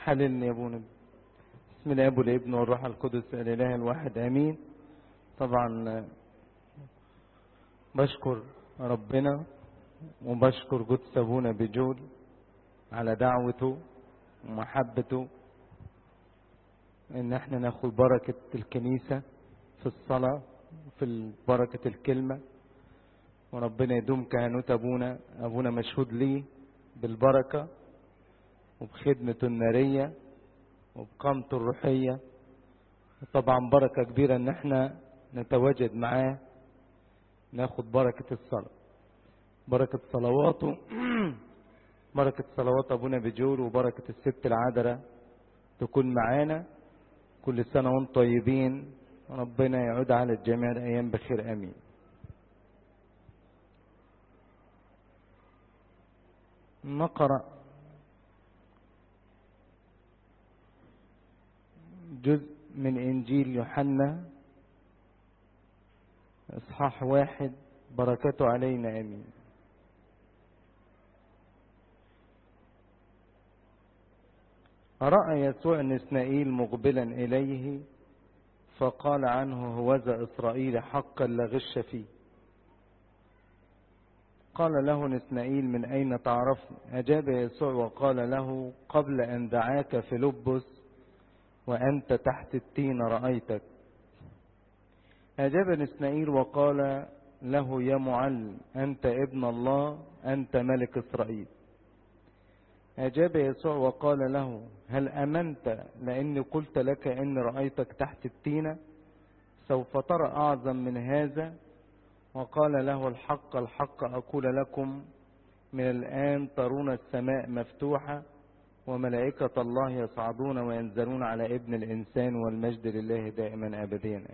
حللني يا ابونا بسم الله والابن والروح القدس الاله الواحد امين طبعا بشكر ربنا وبشكر قدس ابونا بجول على دعوته ومحبته ان احنا ناخد بركة الكنيسة في الصلاة في بركة الكلمة وربنا يدوم كهنوت ابونا ابونا مشهود ليه بالبركة وبخدمته النارية وبقامته الروحية طبعا بركة كبيرة ان احنا نتواجد معاه ناخد بركة الصلاة بركة صلواته بركة صلوات ابونا بجول وبركة الست العذراء تكون معانا كل سنة وانتم طيبين ربنا يعود على الجميع الايام بخير امين نقرأ جزء من إنجيل يوحنا إصحاح واحد بركته علينا أمين رأى يسوع نسنائيل مقبلا إليه فقال عنه هوذا إسرائيل حقا لا غش فيه قال له نسنائيل من أين تعرفني أجاب يسوع وقال له قبل أن دعاك فيلبس وأنت تحت التين رأيتك أجاب نسنائيل وقال له يا معلم أنت ابن الله أنت ملك إسرائيل أجاب يسوع وقال له هل أمنت لأني قلت لك إني رأيتك تحت التينة سوف ترى أعظم من هذا وقال له الحق الحق أقول لكم من الآن ترون السماء مفتوحة وملائكة الله يصعدون وينزلون على ابن الإنسان والمجد لله دائما أبديا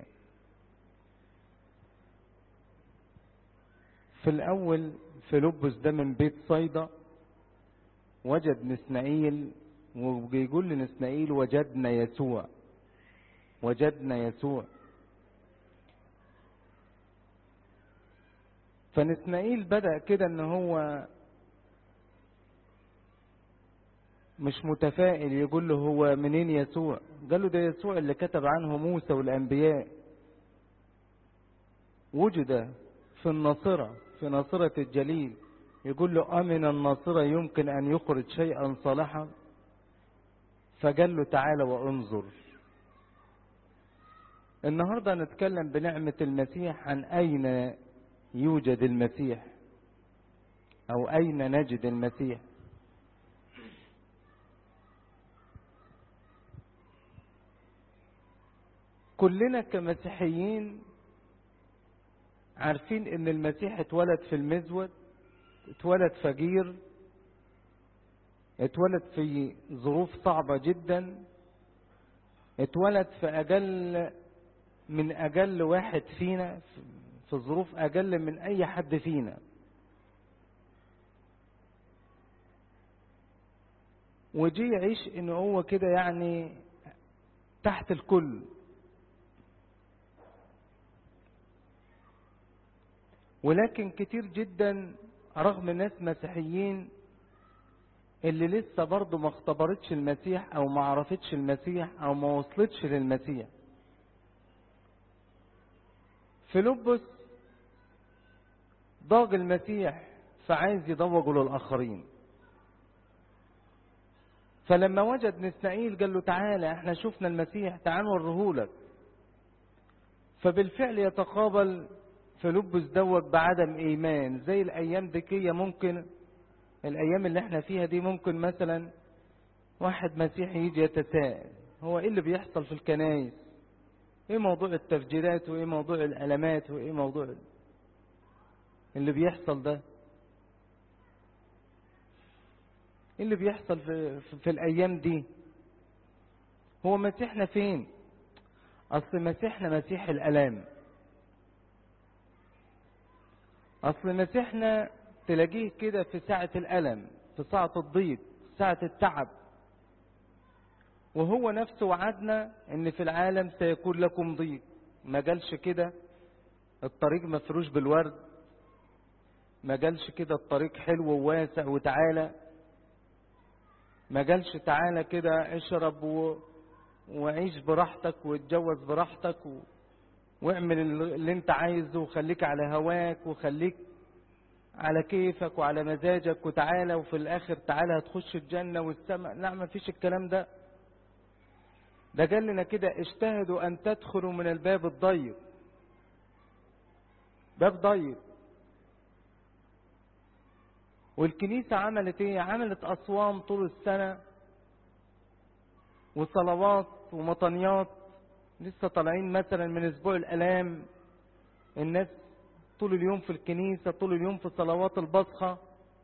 في الأول فيلبس ده من بيت صيدا وجد نسنائيل وبيقول لنسنائيل وجدنا يسوع وجدنا يسوع فنسنائيل بدأ كده ان هو مش متفائل يقول له هو منين يسوع قال له ده يسوع اللي كتب عنه موسى والأنبياء وجد في الناصرة في ناصرة الجليل يقول له أمن الناصرة يمكن أن يخرج شيئا صالحا فقال له تعالى وانظر النهاردة نتكلم بنعمة المسيح عن أين يوجد المسيح أو أين نجد المسيح كلنا كمسيحيين عارفين ان المسيح اتولد في المزود اتولد فقير اتولد في ظروف صعبة جدا اتولد في اقل من اقل واحد فينا في ظروف اقل من اي حد فينا وجي يعيش ان هو كده يعني تحت الكل ولكن كتير جدا رغم ناس مسيحيين اللي لسه برضه ما اختبرتش المسيح او ما عرفتش المسيح او ما وصلتش للمسيح فيلبس ضاق المسيح فعايز يضوجه للآخرين فلما وجد نسنائيل قال له تعالى احنا شفنا المسيح تعال نوريهولك فبالفعل يتقابل فيلبس دوت بعدم ايمان زي الايام ديكية ممكن الايام اللي احنا فيها دي ممكن مثلا واحد مسيحي يجي يتساءل هو ايه اللي بيحصل في الكنايس ايه موضوع التفجيرات وايه موضوع الالمات وايه موضوع اللي بيحصل ده ايه اللي بيحصل في, في, في الايام دي هو مسيحنا فين اصل مسيحنا مسيح الالام اصل مسيحنا تلاقيه كده في ساعة الالم في ساعة الضيق ساعة التعب وهو نفسه وعدنا ان في العالم سيكون لكم ضيق ما قالش كده الطريق مفروش بالورد ما قالش كده الطريق حلو وواسع وتعالى ما جالش تعالى كده اشرب و... وعيش براحتك واتجوز براحتك و... واعمل اللي انت عايزه وخليك على هواك وخليك على كيفك وعلى مزاجك وتعالى وفي الاخر تعالى هتخش الجنة والسماء لا ما فيش الكلام ده ده قال لنا كده اجتهدوا ان تدخلوا من الباب الضيق باب ضيق والكنيسة عملت ايه عملت اصوام طول السنة وصلوات ومطنيات لسه طالعين مثلا من اسبوع الالام الناس طول اليوم في الكنيسة طول اليوم في صلوات البصخة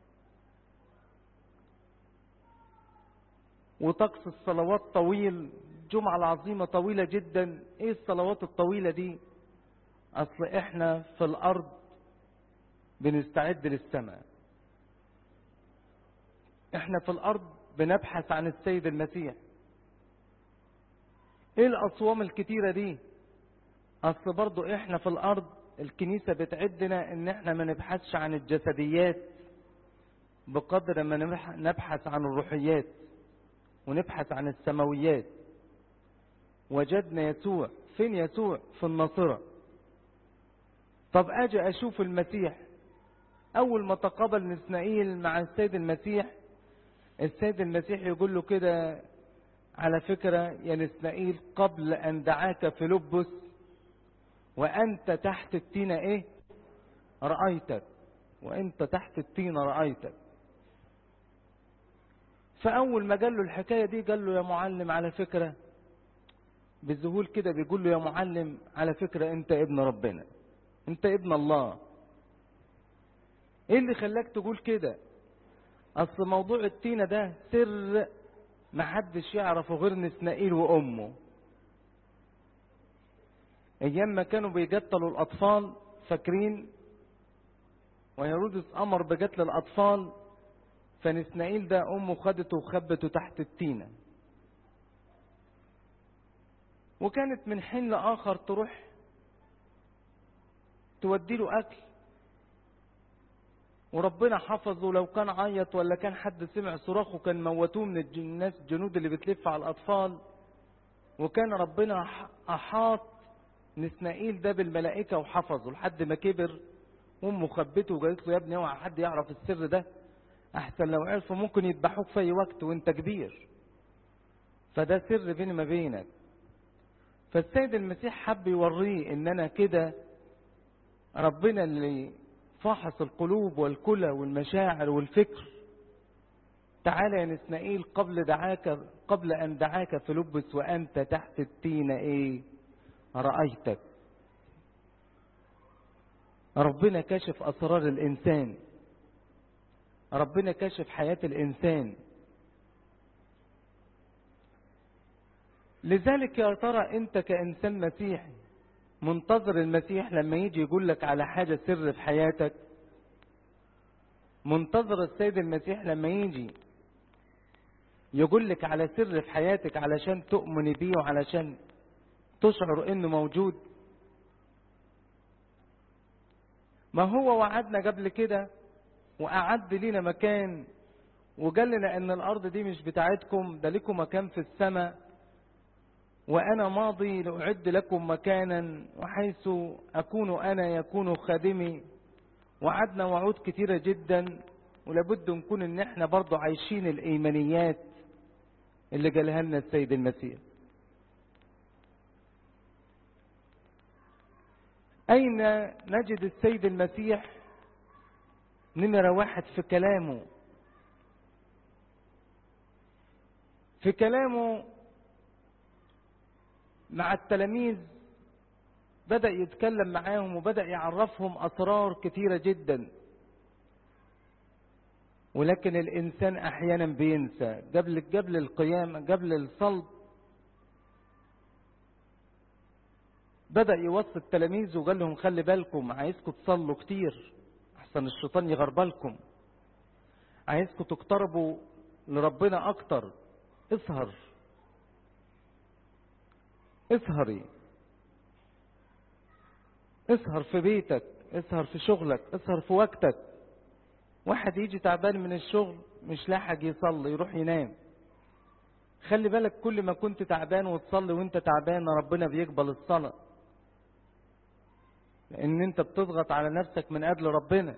وطقس الصلوات طويل الجمعة العظيمة طويلة جدا ايه الصلوات الطويلة دي اصل احنا في الارض بنستعد للسماء احنا في الارض بنبحث عن السيد المسيح ايه الاصوام الكتيرة دي اصل برضو احنا في الارض الكنيسة بتعدنا ان احنا ما نبحثش عن الجسديات بقدر ما نبحث عن الروحيات ونبحث عن السماويات وجدنا يسوع فين يسوع في الناصرة طب اجي اشوف المسيح اول ما تقابل نسنائيل مع السيد المسيح السيد المسيح يقول له كده على فكرة يا نسنائيل قبل ان دعاك فيلبس وانت تحت التينة ايه رأيتك وانت تحت التينة رأيتك فاول ما قال له الحكاية دي قال له يا معلم على فكرة بذهول كده بيقول له يا معلم على فكرة انت ابن ربنا انت ابن الله ايه اللي خلاك تقول كده اصل موضوع التينة ده سر محدش يعرفه غير نسنائيل وامه ايام ما كانوا بيقتلوا الاطفال فاكرين وهيرودس امر بقتل الاطفال فنسنائيل ده امه خدته وخبته تحت التينة وكانت من حين لاخر تروح تودي له اكل وربنا حفظه لو كان عيط ولا كان حد سمع صراخه كان موتوه من الناس الجنود اللي بتلف على الاطفال وكان ربنا احاط نسنائيل ده بالملائكة وحفظه لحد ما كبر امه خبته وقالت له يا ابني اوعى حد يعرف السر ده احسن لو عرفوا ممكن يذبحوك في اي وقت وانت كبير فده سر بيني ما بينك فالسيد المسيح حب يوريه ان انا كده ربنا اللي فاحص القلوب والكلى والمشاعر والفكر تعالى يا نسنائيل قبل دعاك قبل ان دعاك فلبس وانت تحت التينة ايه رأيتك ربنا كشف اسرار الانسان ربنا كشف حياة الانسان لذلك يا ترى انت كانسان مسيحي منتظر المسيح لما يجي يقول لك على حاجة سر في حياتك منتظر السيد المسيح لما يجي يقول لك على سر في حياتك علشان تؤمن بيه وعلشان تشعر انه موجود ما هو وعدنا قبل كده واعد لنا مكان وقال لنا ان الارض دي مش بتاعتكم ده لكم مكان في السماء وانا ماضي لاعد لكم مكانا وحيث اكون انا يكون خادمي وعدنا وعود كتيرة جدا ولابد نكون ان احنا برضو عايشين الايمانيات اللي قالها لنا السيد المسيح اين نجد السيد المسيح نمرة واحد في كلامه في كلامه مع التلاميذ بدأ يتكلم معاهم وبدأ يعرفهم أسرار كثيرة جدا ولكن الإنسان أحيانا بينسى قبل قبل القيامة قبل الصلب بدأ يوصي التلاميذ وقال لهم خلي بالكم عايزكم تصلوا كتير أحسن الشيطان يغربلكم عايزكم تقتربوا لربنا أكتر اسهر اسهري اسهر في بيتك اسهر في شغلك اسهر في وقتك واحد يجي تعبان من الشغل مش لاحق يصلي يروح ينام خلي بالك كل ما كنت تعبان وتصلي وانت تعبان ربنا بيقبل الصلاة لان انت بتضغط على نفسك من اجل ربنا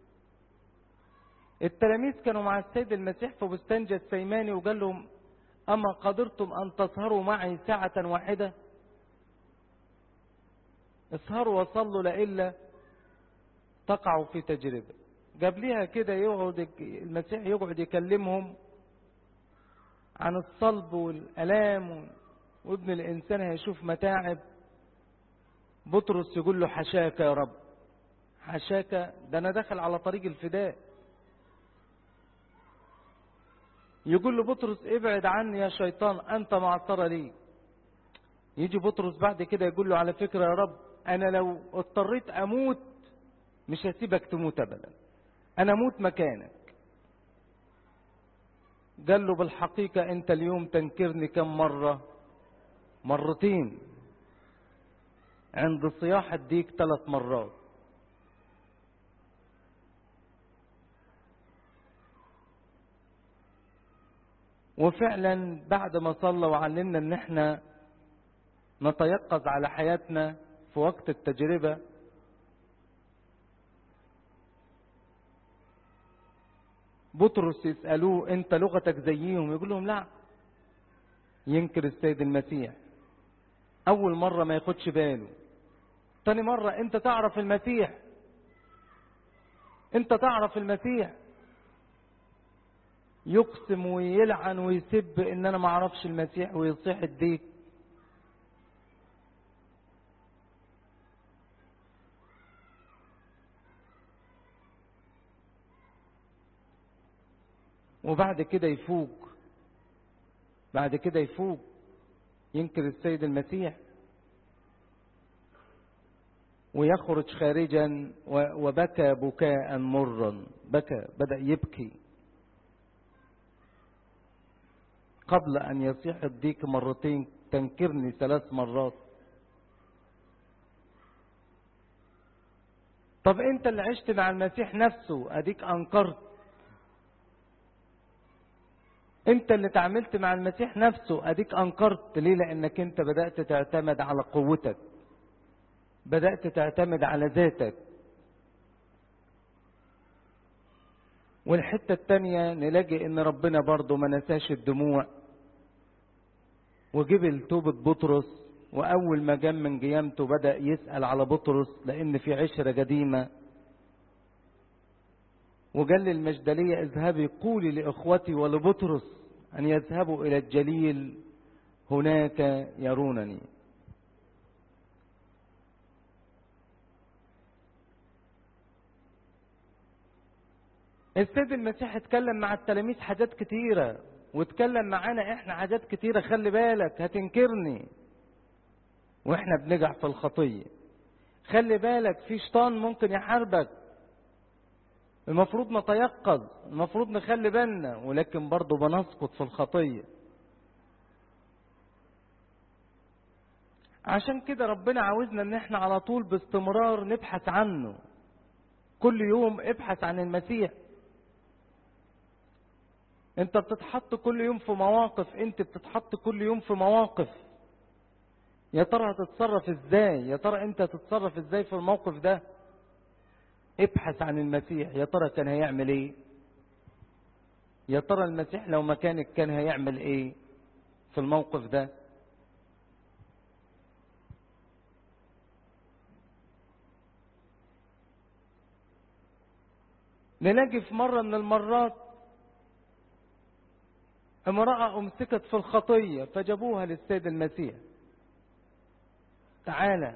التلاميذ كانوا مع السيد المسيح في بستان جسيماني وقال لهم اما قدرتم ان تسهروا معي ساعة واحدة اسهروا وصلوا لإلا تقعوا في تجربة جاب ليها كده يقعد المسيح يقعد يكلمهم عن الصلب والألام وابن الإنسان هيشوف متاعب بطرس يقول له حشاك يا رب حشاك ده أنا داخل على طريق الفداء يقول له بطرس ابعد عني يا شيطان أنت معصرة لي يجي بطرس بعد كده يقول له على فكرة يا رب أنا لو اضطريت أموت مش هسيبك تموت أبدا أنا أموت مكانك قال له بالحقيقة أنت اليوم تنكرني كم مرة مرتين عند صياح الديك ثلاث مرات وفعلا بعد ما صلى وعلمنا ان احنا نتيقظ على حياتنا في وقت التجربة بطرس يسألوه انت لغتك زيهم يقول لهم لا ينكر السيد المسيح اول مرة ما ياخدش باله تاني مرة انت تعرف المسيح انت تعرف المسيح يقسم ويلعن ويسب ان انا ما اعرفش المسيح ويصيح الديك وبعد كده يفوق بعد كده يفوق ينكر السيد المسيح ويخرج خارجا وبكى بكاء مرا بكى بدأ يبكي قبل أن يصيح الديك مرتين تنكرني ثلاث مرات طب انت اللي عشت مع المسيح نفسه اديك انكرت انت اللي تعاملت مع المسيح نفسه اديك انكرت ليه لانك انت بدأت تعتمد على قوتك بدأت تعتمد على ذاتك والحتة التانية نلاقي ان ربنا برضه ما نساش الدموع وجبل توبة بطرس واول ما جم من قيامته بدأ يسأل على بطرس لان في عشرة قديمة وقال للمجدلية اذهبي قولي لإخوتي ولبطرس أن يذهبوا إلى الجليل هناك يرونني السيد المسيح اتكلم مع التلاميذ حاجات كتيرة واتكلم معانا احنا حاجات كتيرة خلي بالك هتنكرني واحنا بنجح في الخطية خلي بالك في شيطان ممكن يحاربك المفروض نتيقظ المفروض نخلي بالنا ولكن برضه بنسقط في الخطية عشان كده ربنا عاوزنا ان احنا على طول باستمرار نبحث عنه كل يوم ابحث عن المسيح انت بتتحط كل يوم في مواقف انت بتتحط كل يوم في مواقف يا ترى هتتصرف ازاي يا ترى انت هتتصرف ازاي في الموقف ده ابحث عن المسيح يا ترى كان هيعمل ايه يا ترى المسيح لو مكانك كان هيعمل ايه في الموقف ده نلاقي في مرة من المرات امرأة امسكت في الخطية فجابوها للسيد المسيح تعالى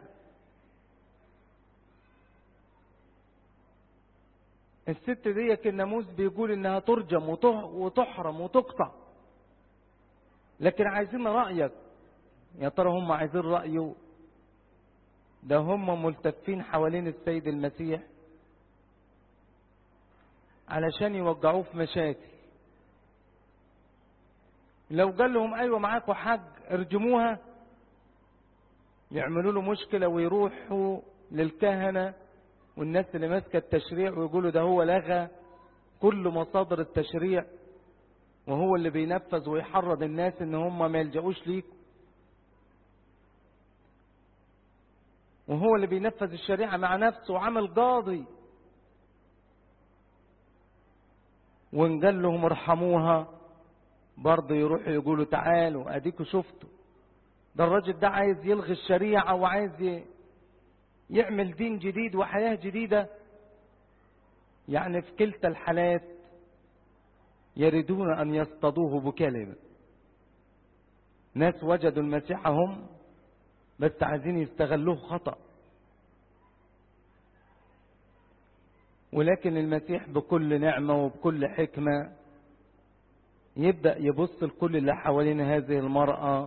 الست دي الناموس بيقول انها ترجم وتحرم وتقطع لكن عايزين رأيك يا ترى هم عايزين رأيه ده هم ملتفين حوالين السيد المسيح علشان يوجعوه في مشاكل لو قال لهم ايوه معاكوا حج ارجموها يعملوا له مشكلة ويروحوا للكهنة والناس اللي ماسكة التشريع ويقولوا ده هو لغى كل مصادر التشريع وهو اللي بينفذ ويحرض الناس ان هم ما يلجأوش ليك وهو اللي بينفذ الشريعة مع نفسه وعمل قاضي وان قال لهم ارحموها برضه يروحوا يقولوا تعالوا اديكوا شفتوا ده الراجل ده عايز يلغي الشريعة وعايز يعمل دين جديد وحياة جديدة يعني في كلتا الحالات يريدون أن يصطادوه بكلمة ناس وجدوا المسيح هم بس عايزين يستغلوه خطأ ولكن المسيح بكل نعمة وبكل حكمة يبدأ يبص لكل اللي حوالين هذه المرأة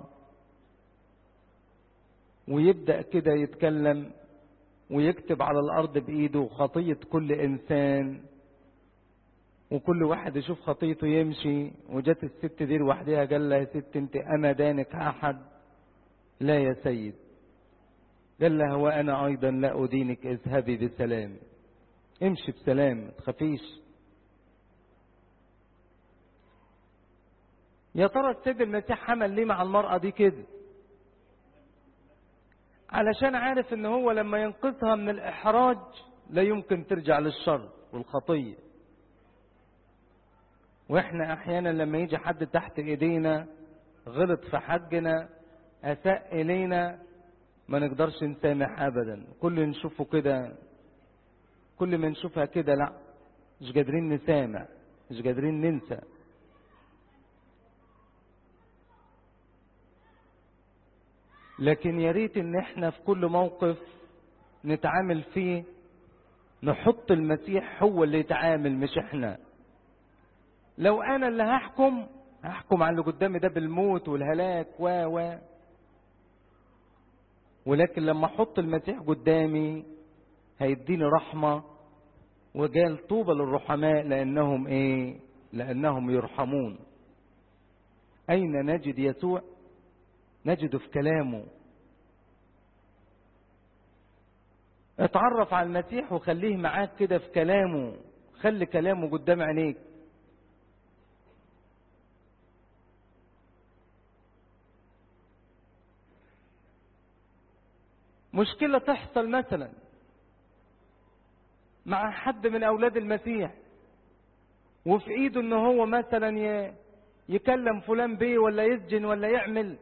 ويبدأ كده يتكلم ويكتب على الأرض بإيده خطية كل إنسان وكل واحد يشوف خطيته يمشي وجت الست دي لوحدها قال لها يا ست انت أما دانك أحد لا يا سيد قال لها وأنا أيضا لا أدينك اذهبي بسلام امشي بسلام ما تخافيش يا ترى السيد المسيح حمل ليه مع المرأة دي كده علشان عارف ان هو لما ينقذها من الاحراج لا يمكن ترجع للشر والخطية واحنا احيانا لما يجي حد تحت ايدينا غلط في حقنا اساء الينا ما نقدرش نسامح ابدا كل نشوفه كده كل ما نشوفها كده لا مش قادرين نسامح مش قادرين ننسى لكن يا ريت ان احنا في كل موقف نتعامل فيه نحط المسيح هو اللي يتعامل مش احنا لو انا اللي هحكم هحكم على اللي قدامي ده بالموت والهلاك و و ولكن لما احط المسيح قدامي هيديني رحمة وقال طوبى للرحماء لانهم ايه لانهم يرحمون اين نجد يسوع نجده في كلامه اتعرف على المسيح وخليه معاك كده في كلامه خلي كلامه قدام عينيك مشكلة تحصل مثلا مع حد من أولاد المسيح وفي إيده إن هو مثلا يكلم فلان بيه ولا يسجن ولا يعمل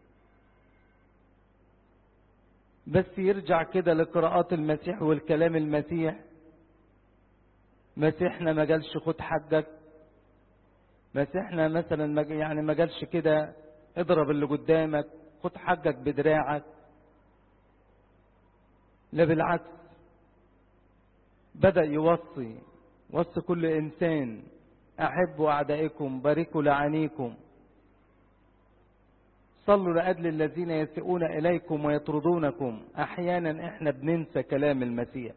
بس يرجع كده لقراءات المسيح والكلام المسيح مسيحنا ما قالش خد حقك مسيحنا مثلا ما يعني ما قالش كده اضرب اللي قدامك خد حقك بدراعك لا بالعكس بدأ يوصي وصي كل إنسان أحبوا أعدائكم باركوا لعانيكم صلوا لأجل الذين يسيئون إليكم ويطردونكم أحيانا إحنا بننسى كلام المسيح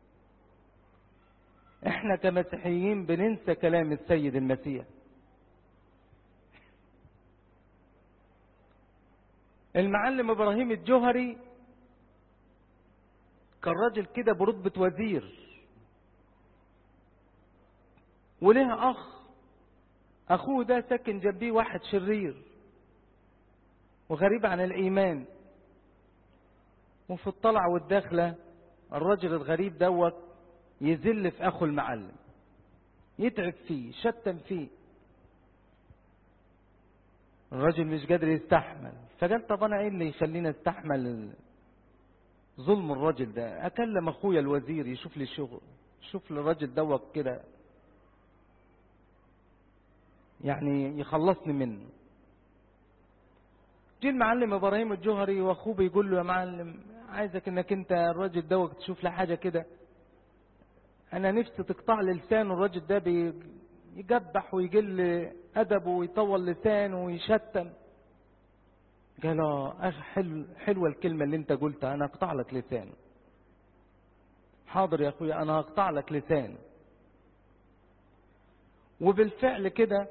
إحنا كمسيحيين بننسى كلام السيد المسيح المعلم إبراهيم الجوهري كان راجل كده برتبة وزير وليه أخ أخوه ده ساكن جنبيه واحد شرير وغريب عن الإيمان وفي الطلعة والداخلة الرجل الغريب دوت يذل في أخو المعلم يتعب فيه شتم فيه الرجل مش قادر يستحمل فقال طب أنا إيه اللي يخليني أستحمل ظلم الرجل ده أكلم أخويا الوزير يشوف لي شغل شوف لي الراجل دوت كده يعني يخلصني منه جه المعلم ابراهيم الجوهري واخوه بيقول له يا معلم عايزك انك انت الراجل دوت تشوف له حاجه كده انا نفسي تقطع لي لسانه الراجل ده بيجبح ويجل ادبه ويطول لسانه ويشتم قال اه حلو حلوه الكلمه اللي انت قلتها انا اقطع لك لسانه حاضر يا اخويا انا هقطع لك لسانه وبالفعل كده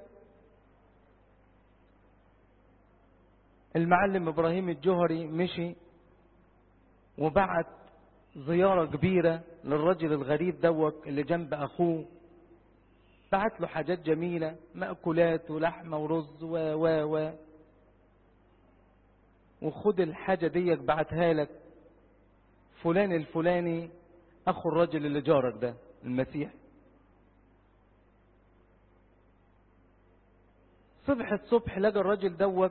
المعلم ابراهيم الجوهري مشي وبعت زيارة كبيرة للرجل الغريب دوت اللي جنب اخوه بعت له حاجات جميلة مأكولات ولحمة ورز و و و وخد الحاجة ديك بعتها لك فلان الفلاني أخو الرجل اللي جارك ده المسيح صبح الصبح لقى الراجل دوت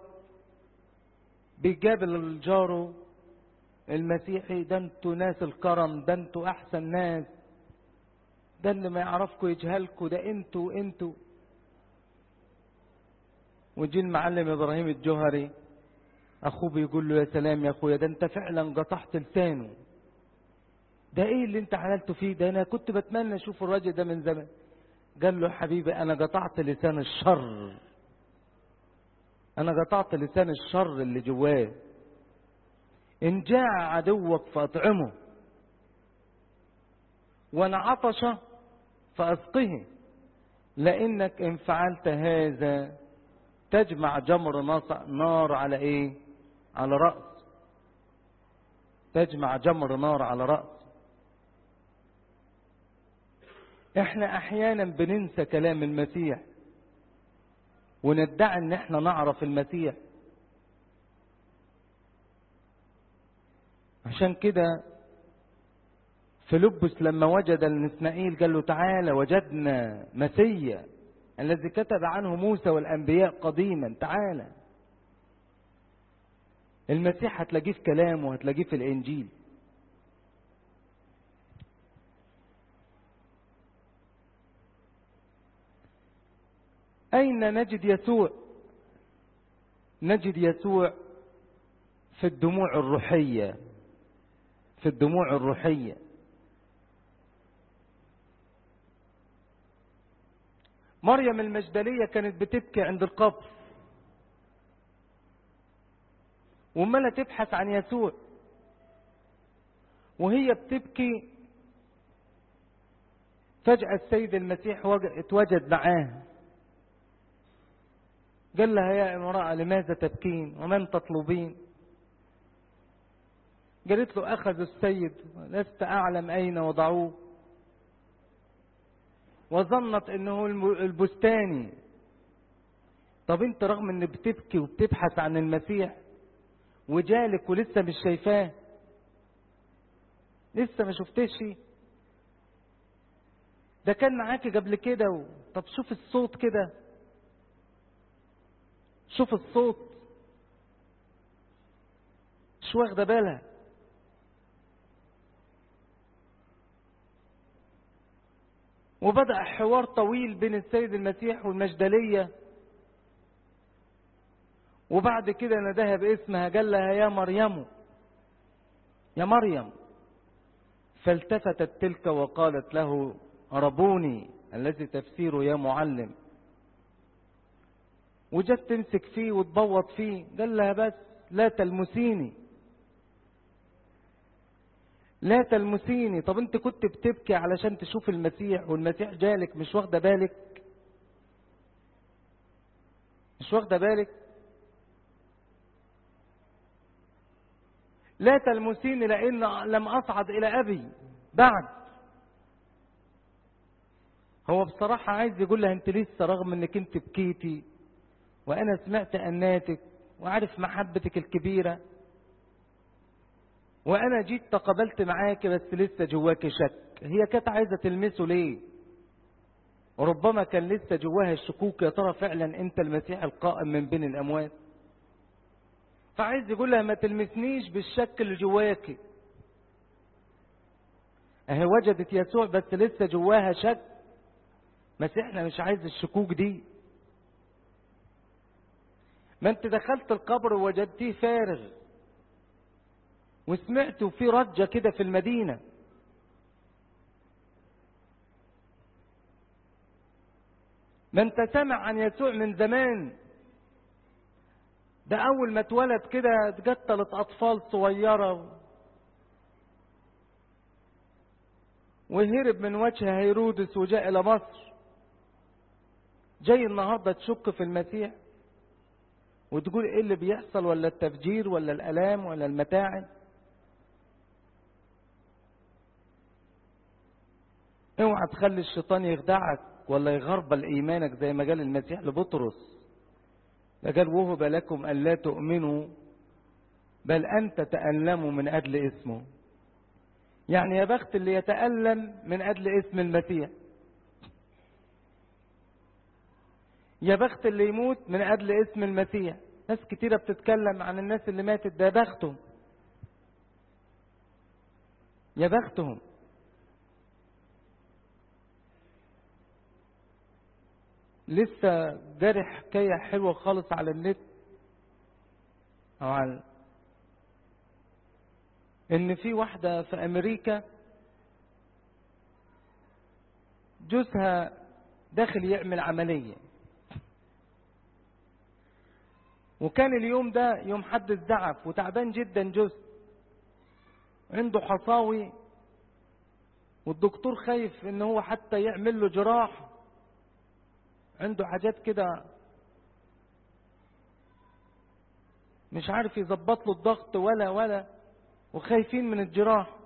بيقابل جاره المسيحي ده انتوا ناس الكرم ده انتوا احسن ناس ده اللي ما يعرفكوا يجهلكوا ده انتوا انتوا وجي المعلم ابراهيم الجوهري اخوه بيقول له يا سلام يا اخويا ده انت فعلا قطعت لسانه ده ايه اللي انت عملته فيه ده انا كنت بتمنى اشوف الراجل ده من زمان قال له حبيبي انا قطعت لسان الشر انا قطعت لسان الشر اللي جواه ان جاع عدوك فاطعمه وان عطش فاسقه لانك ان فعلت هذا تجمع جمر نار على ايه على رأس تجمع جمر نار على رأس احنا احيانا بننسى كلام المسيح وندعي ان احنا نعرف المسيح عشان كده فيلبس لما وجد النسنائيل قال له تعالى وجدنا مسيا الذي كتب عنه موسى والانبياء قديما تعالى المسيح هتلاقيه في كلامه وهتلاقيه في الانجيل أين نجد يسوع نجد يسوع في الدموع الروحية في الدموع الروحية مريم المجدلية كانت بتبكي عند القبر وملا تبحث عن يسوع وهي بتبكي فجأة السيد المسيح اتوجد معاه قال لها يا امرأة لماذا تبكين ومن تطلبين قالت له أخذ السيد لست أعلم أين وضعوه وظنت أنه البستاني طب انت رغم ان بتبكي وبتبحث عن المسيح وجالك ولسه مش شايفاه لسه ما شفتش ده كان معاكي قبل كده و... طب شوف الصوت كده شوف الصوت مش واخده بالها وبدأ حوار طويل بين السيد المسيح والمجدلية وبعد كده نداها باسمها قال لها يا مريم يا مريم فالتفتت تلك وقالت له ربوني الذي تفسيره يا معلم وجت تمسك فيه وتبوط فيه قال لها بس لا تلمسيني لا تلمسيني طب انت كنت بتبكي علشان تشوف المسيح والمسيح جالك مش واخده بالك مش واخده بالك لا تلمسيني لان لم اصعد الى ابي بعد هو بصراحة عايز يقول لها انت لسه رغم انك انت بكيتي وانا سمعت اناتك وعارف محبتك الكبيرة وانا جيت تقابلت معاك بس لسه جواك شك هي كانت عايزة تلمسه ليه وربما كان لسه جواها الشكوك يا ترى فعلا انت المسيح القائم من بين الاموات فعايز يقول لها ما تلمسنيش بالشك اللي جواكي اهي وجدت يسوع بس لسه جواها شك مسيحنا مش عايز الشكوك دي ما انت دخلت القبر ووجدتيه فارغ وسمعت في رجة كده في المدينة ما انت سمع عن يسوع من زمان ده اول ما اتولد كده اتقتلت اطفال صغيرة وهرب من وجه هيرودس وجاء الى مصر جاي النهارده تشك في المسيح وتقول ايه اللي بيحصل ولا التفجير ولا الالام ولا المتاعب اوعى تخلي الشيطان يخدعك ولا يغربل ايمانك زي ما قال المسيح لبطرس قال وهب لكم الا تؤمنوا بل ان تتالموا من اجل اسمه يعني يا بخت اللي يتالم من اجل اسم المسيح يا بخت اللي يموت من اجل اسم المسيح ناس كتيره بتتكلم عن الناس اللي ماتت ده بختهم يا بختهم لسه جاري حكاية حلوة خالص على النت أو على إن في واحدة في أمريكا جوزها داخل يعمل عملية وكان اليوم ده يوم حد الزعف وتعبان جدا جوز عنده حصاوي والدكتور خايف ان هو حتى يعمل له جراح عنده حاجات كده مش عارف يظبط له الضغط ولا ولا وخايفين من الجراح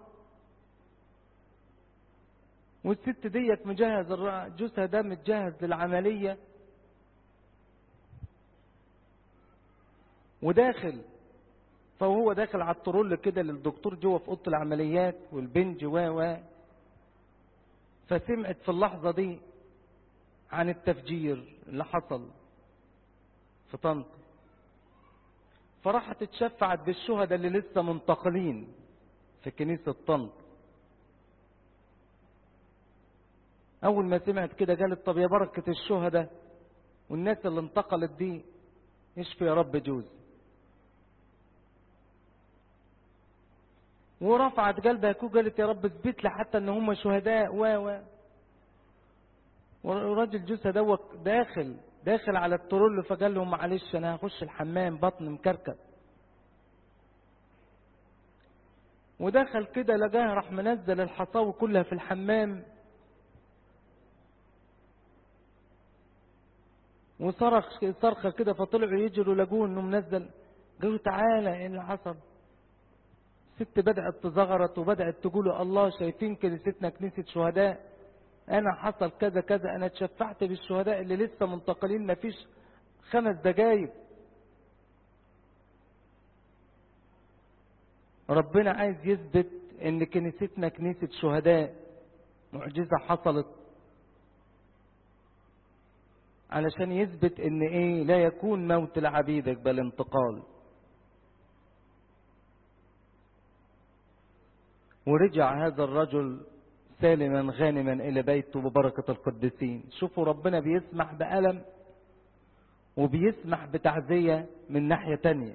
والست ديت مجهز جوزها ده متجهز للعملية وداخل فهو داخل على الطرول كده للدكتور جوه في اوضه العمليات والبنج و و فسمعت في اللحظه دي عن التفجير اللي حصل في طنطا فراحت اتشفعت بالشهداء اللي لسه منتقلين في كنيسة طنطا أول ما سمعت كده قالت طب يا بركة الشهداء والناس اللي انتقلت دي اشفي يا رب جوز ورفعت قلبها كو قالت يا رب اثبت لي حتى ان هم شهداء و و والراجل جوزها دوت داخل داخل على الترول فقال لهم معلش انا هخش الحمام بطن مكركب ودخل كده لقاها راح منزل الحصاوي كلها في الحمام وصرخ صرخه كده فطلعوا يجروا لقوه انه منزل قالوا تعالى ايه اللي حصل الست بدأت تزغرت وبدأت تقول الله شايفين كنيستنا كنيسة شهداء أنا حصل كذا كذا أنا اتشفعت بالشهداء اللي لسه منتقلين ما فيش خمس دقايق ربنا عايز يثبت ان كنيستنا كنيسة شهداء معجزة حصلت علشان يثبت ان ايه لا يكون موت لعبيدك بل انتقال ورجع هذا الرجل سالما غانما الى بيته ببركة القديسين شوفوا ربنا بيسمح بألم وبيسمح بتعزية من ناحية تانية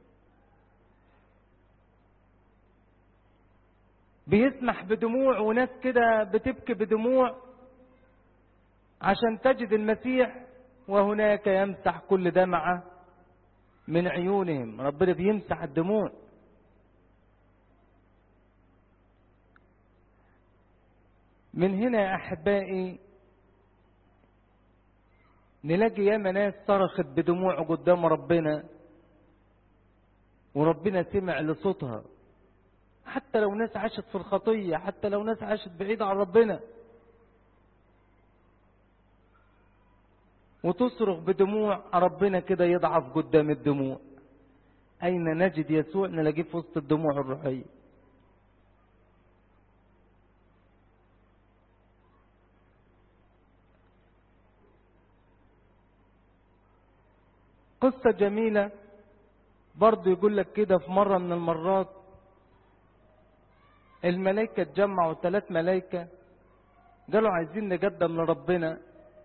بيسمح بدموع وناس كده بتبكي بدموع عشان تجد المسيح وهناك يمسح كل دمعة من عيونهم ربنا بيمسح الدموع من هنا يا احبائي نلاقي ياما ناس صرخت بدموع قدام ربنا وربنا سمع لصوتها حتى لو ناس عاشت في الخطية حتى لو ناس عاشت بعيد عن ربنا وتصرخ بدموع ربنا كده يضعف قدام الدموع أين نجد يسوع نلاقيه في وسط الدموع الروحية قصة جميلة برضه يقول لك كده في مرة من المرات الملائكة اتجمعوا ثلاث ملائكة قالوا عايزين نقدم لربنا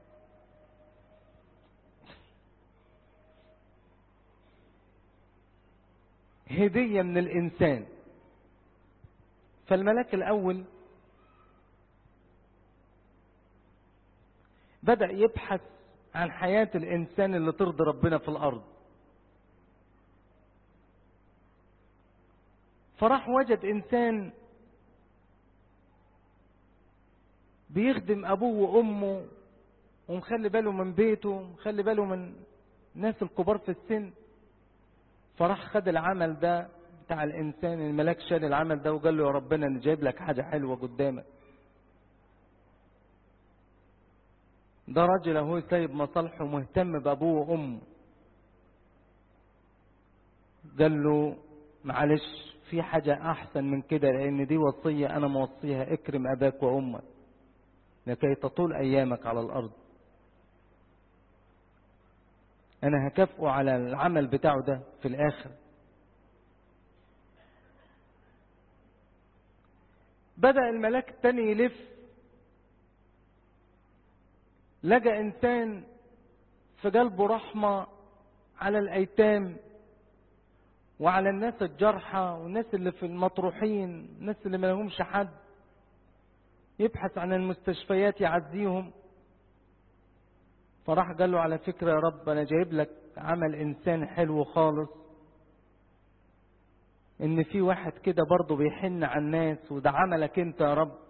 هدية من الإنسان فالملاك الأول بدأ يبحث عن حياة الإنسان اللي ترضي ربنا في الأرض فراح وجد إنسان بيخدم أبوه وأمه ومخلي باله من بيته ومخلي باله من الناس الكبار في السن فراح خد العمل ده بتاع الإنسان الملاك شال العمل ده وقال له يا ربنا أنا جايب لك حاجة حلوة قدامك ده راجل اهو سايب مصالحه مهتم بابوه وامه قال له معلش في حاجة احسن من كده لان دي وصية انا موصيها اكرم اباك وامك لكي تطول ايامك على الارض انا هكافئه على العمل بتاعه ده في الاخر بدأ الملاك التاني يلف لقى انسان في قلبه رحمة على الايتام وعلى الناس الجرحى والناس اللي في المطروحين الناس اللي ما لهمش حد يبحث عن المستشفيات يعزيهم فراح قال له على فكرة يا رب انا جايب لك عمل انسان حلو خالص ان في واحد كده برضه بيحن على الناس وده عملك انت يا رب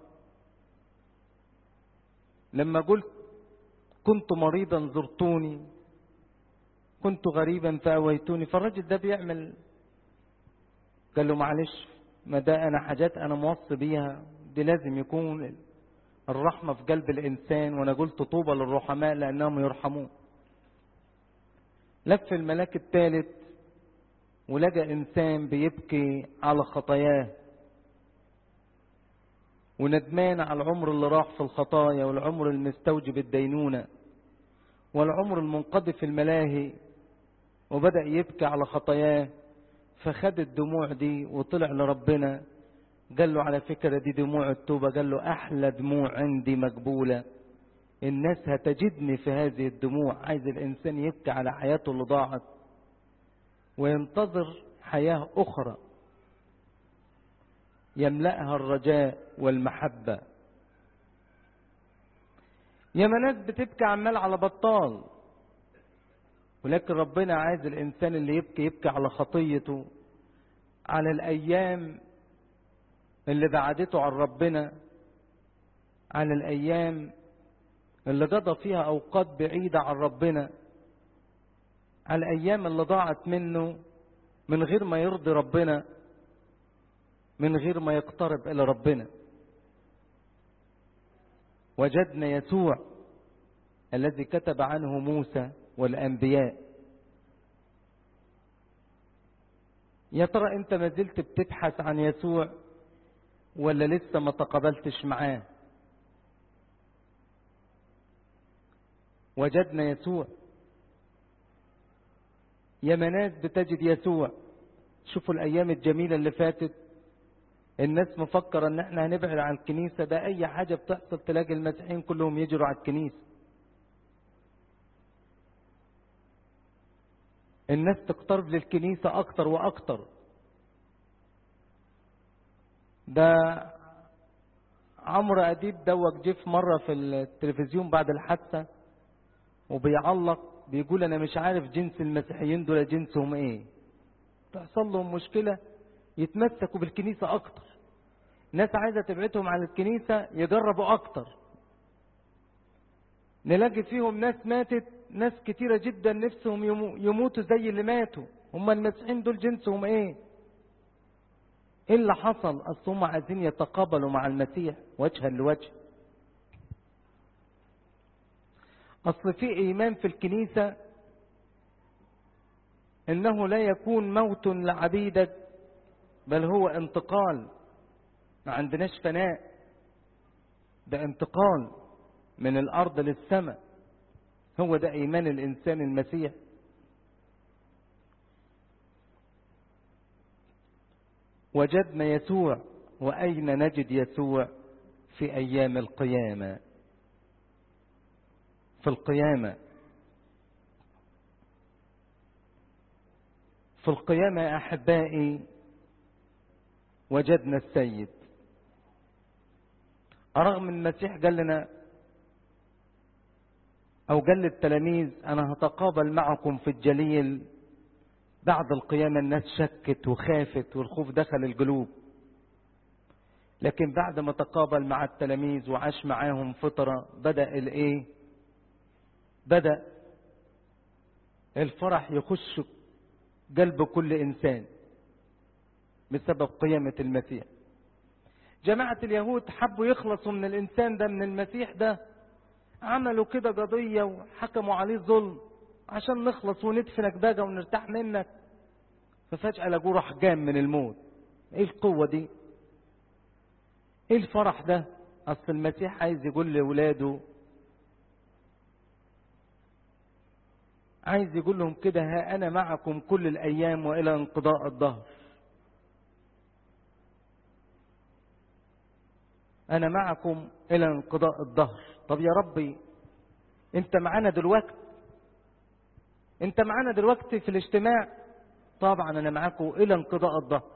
لما قلت كنت مريضا زرتوني كنت غريبا فأويتوني فالراجل ده بيعمل قال له معلش ما ده انا حاجات انا موصي بيها دي لازم يكون الرحمة في قلب الانسان وانا قلت طوبى للرحماء لانهم يرحمون لف الملاك الثالث ولقى انسان بيبكي على خطاياه وندمان على العمر اللي راح في الخطايا والعمر المستوجب الدينونة والعمر المنقضي في الملاهي وبدأ يبكي على خطاياه فخد الدموع دي وطلع لربنا قال له على فكرة دي دموع التوبة قال له أحلى دموع عندي مقبولة الناس هتجدني في هذه الدموع عايز الإنسان يبكي على حياته اللي ضاعت وينتظر حياة أخرى يملأها الرجاء والمحبة ياما ناس بتبكي عمال على بطال ولكن ربنا عايز الإنسان اللي يبكي يبكي على خطيته على الأيام اللي بعدته عن ربنا على الأيام اللي قضى فيها أوقات بعيدة عن ربنا على الأيام اللي ضاعت منه من غير ما يرضي ربنا من غير ما يقترب إلى ربنا وجدنا يسوع الذي كتب عنه موسى والأنبياء يا ترى أنت ما زلت بتبحث عن يسوع ولا لسه ما تقابلتش معاه وجدنا يسوع يا ناس بتجد يسوع شوفوا الأيام الجميلة اللي فاتت الناس مفكرة ان احنا هنبعد عن الكنيسة ده اي حاجة بتحصل تلاقي المسيحيين كلهم يجروا على الكنيسة الناس تقترب للكنيسة اكتر واكتر ده عمرو اديب دوك جه في مرة في التلفزيون بعد الحادثة وبيعلق بيقول انا مش عارف جنس المسيحيين دول جنسهم ايه تحصل لهم مشكلة يتمسكوا بالكنيسة اكتر ناس عايزة تبعدهم عن الكنيسة يجربوا اكتر نلاقي فيهم ناس ماتت ناس كتيرة جدا نفسهم يموتوا زي اللي ماتوا هم المسيحيين دول جنسهم ايه ايه اللي حصل اصل هم عايزين يتقابلوا مع المسيح وجها لوجه اصل في ايمان في الكنيسة انه لا يكون موت لعبيدك بل هو انتقال ما عندناش فناء ده انتقال من الارض للسماء هو ده ايمان الانسان المسيح وجدنا يسوع واين نجد يسوع في ايام القيامه في القيامه في القيامه يا احبائي وجدنا السيد رغم المسيح قال لنا او قال للتلاميذ انا هتقابل معكم في الجليل بعد القيامة الناس شكت وخافت والخوف دخل القلوب لكن بعد ما تقابل مع التلاميذ وعاش معاهم فترة بدأ الايه بدأ الفرح يخش قلب كل انسان بسبب قيامة المسيح جماعة اليهود حبوا يخلصوا من الإنسان ده من المسيح ده عملوا كده قضية وحكموا عليه ظلم عشان نخلص وندفنك بقى ونرتاح منك ففجأة لقوه راح جام من الموت ايه القوة دي ايه الفرح ده اصل المسيح عايز يقول لاولاده عايز يقول لهم كده ها انا معكم كل الايام والى انقضاء الظهر انا معكم الى انقضاء الظهر طب يا ربي انت معانا دلوقتي انت معانا دلوقتي في الاجتماع طبعا انا معاكم الى انقضاء الظهر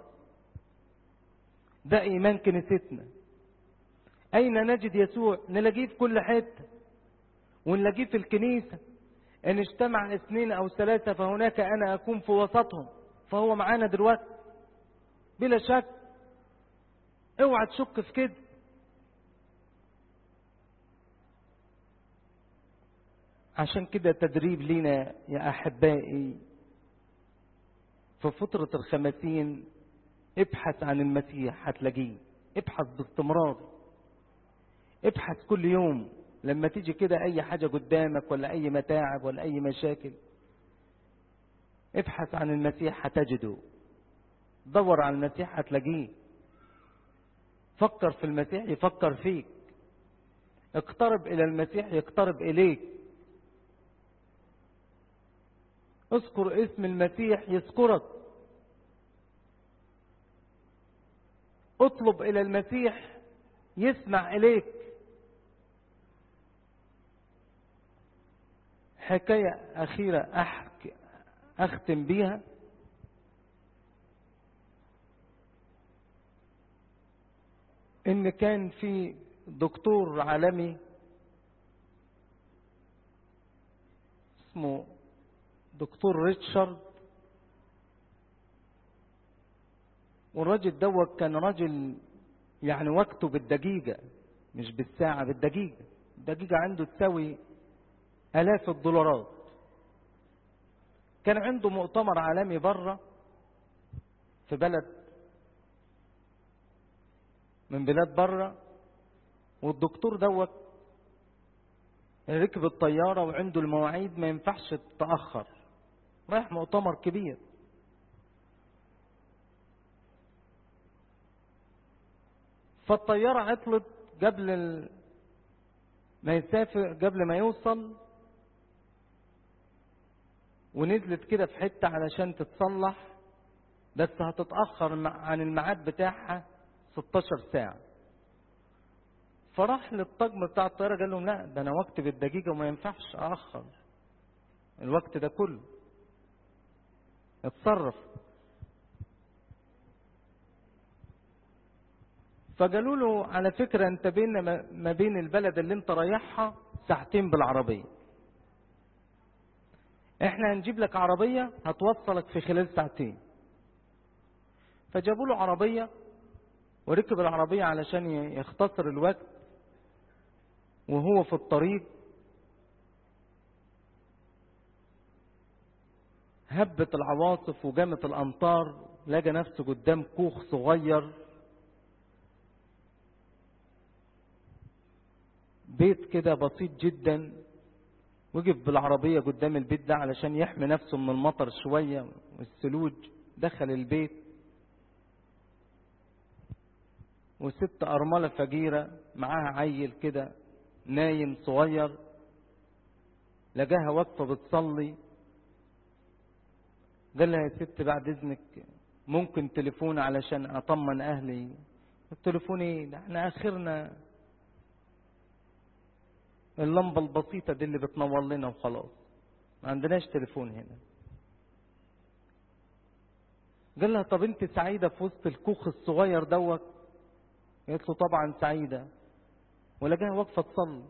ده ايمان كنيستنا اين نجد يسوع نلاقيه في كل حته ونلاقيه في الكنيسه ان اجتمع اثنين او ثلاثه فهناك انا اكون في وسطهم فهو معانا دلوقتي بلا شك اوعى تشك في كده عشان كده تدريب لينا يا احبائي في فترة الخمسين ابحث عن المسيح هتلاقيه ابحث باستمرار ابحث كل يوم لما تيجي كده اي حاجة قدامك ولا اي متاعب ولا اي مشاكل ابحث عن المسيح هتجده دور على المسيح هتلاقيه فكر في المسيح يفكر فيك اقترب الى المسيح يقترب اليك اذكر اسم المسيح يذكرك اطلب الى المسيح يسمع اليك حكاية أخيرة أحكي أختم بيها إن كان في دكتور عالمي اسمه دكتور ريتشارد والراجل دوت كان راجل يعني وقته بالدقيقة مش بالساعة بالدقيقة الدقيقة عنده تساوي آلاف الدولارات كان عنده مؤتمر عالمي بره في بلد من بلاد بره والدكتور دوت ركب الطيارة وعنده المواعيد ما ينفعش تتأخر رايح مؤتمر كبير فالطيارة عطلت قبل ال... ما يسافر قبل ما يوصل ونزلت كده في حتة علشان تتصلح بس هتتأخر عن الميعاد بتاعها 16 ساعة فراح للطقم بتاع الطيارة قال لهم لا ده أنا وقت بالدقيقة وما ينفعش أأخر الوقت ده كله اتصرف فقالوا له على فكرة انت بين ما بين البلد اللي انت رايحها ساعتين بالعربية احنا هنجيب لك عربية هتوصلك في خلال ساعتين فجابوا له عربية وركب العربية علشان يختصر الوقت وهو في الطريق هبت العواصف وجامت الأمطار لقى نفسه قدام كوخ صغير بيت كده بسيط جدا وقف بالعربية قدام البيت ده علشان يحمي نفسه من المطر شوية والثلوج دخل البيت وست أرملة فقيرة معاها عيل كده نايم صغير لقاها واقفة بتصلي قال لها يا ست بعد اذنك ممكن تليفون علشان اطمن اهلي التليفون ايه ده احنا اخرنا اللمبة البسيطة دي اللي بتنور لنا وخلاص ما عندناش تليفون هنا قال لها طب انت سعيدة في وسط الكوخ الصغير دوت قالت له طبعا سعيدة ولقاها واقفة تصلي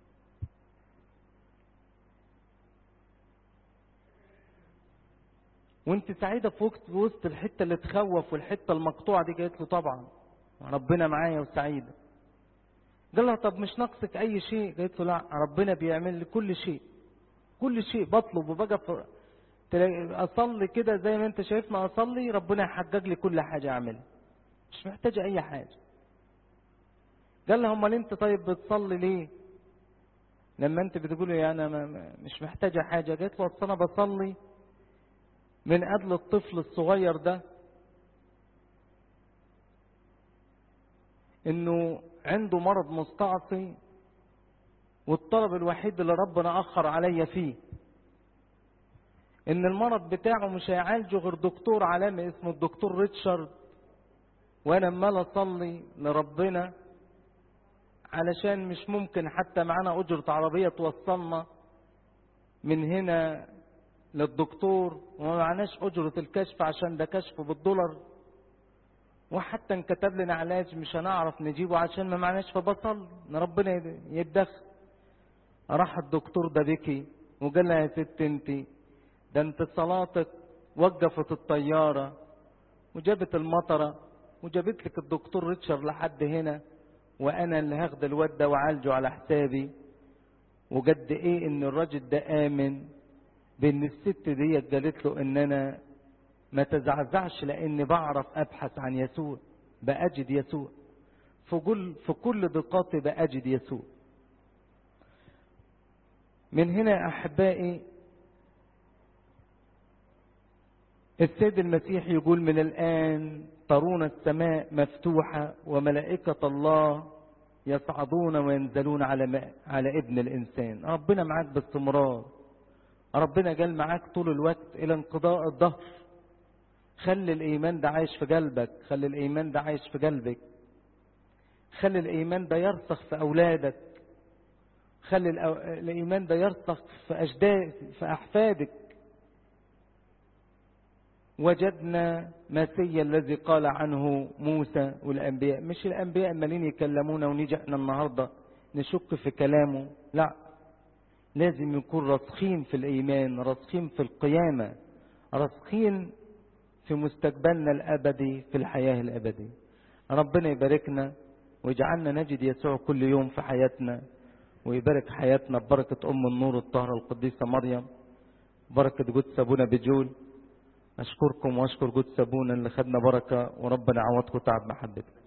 وانت سعيدة في وسط وسط الحتة اللي تخوف والحتة المقطوعة دي قالت له طبعا ربنا معايا وسعيدة قال لها طب مش ناقصك اي شيء قالت له لا ربنا بيعمل لي كل شيء كل شيء بطلب وبقى في اصلي كده زي ما انت شايفنا اصلي ربنا يحقق لي كل حاجة اعملها مش محتاجة اي حاجة قال لها امال انت طيب بتصلي ليه لما انت بتقولي انا مش محتاجة حاجة قالت له اصل انا بصلي من اجل الطفل الصغير ده انه عنده مرض مستعصي والطلب الوحيد اللي ربنا اخر عليا فيه ان المرض بتاعه مش هيعالجه غير دكتور عالمي اسمه الدكتور ريتشارد وانا امال اصلي لربنا علشان مش ممكن حتى معانا اجرة عربية توصلنا من هنا للدكتور وما معناش اجرة الكشف عشان ده كشف بالدولار وحتى انكتب لنا علاج مش هنعرف نجيبه عشان ما معناش فبصل ان ربنا يتدخل راح الدكتور ده بكي وقال لها يا ست انت ده انت صلاتك وقفت الطيارة وجابت المطرة وجابت لك الدكتور ريتشارد لحد هنا وانا اللي هاخد الواد ده وعالجه على حسابي وقد ايه ان الراجل ده امن بان الست ديت قالت له ان انا ما تزعزعش لاني بعرف ابحث عن يسوع باجد يسوع في كل في كل دقاتي باجد يسوع من هنا احبائي السيد المسيح يقول من الان ترون السماء مفتوحه وملائكه الله يصعدون وينزلون على على ابن الانسان ربنا معاك باستمرار ربنا قال معاك طول الوقت الى انقضاء الظهر خلي الايمان ده عايش في قلبك خلي الايمان ده عايش في قلبك خلي الايمان ده يرسخ في اولادك خلي الايمان ده يرسخ في اجداد في احفادك وجدنا مسيا الذي قال عنه موسى والانبياء مش الانبياء عمالين يكلمونا ونيجي احنا النهارده نشك في كلامه لا لازم يكون راسخين في الايمان راسخين في القيامه راسخين في مستقبلنا الابدي في الحياه الابديه ربنا يباركنا ويجعلنا نجد يسوع كل يوم في حياتنا ويبارك حياتنا ببركه ام النور الطاهره القديسه مريم بركه قدس ابونا بجول أشكركم وأشكر قدس أبونا اللي خدنا بركة وربنا يعوضكم تعب محبتكم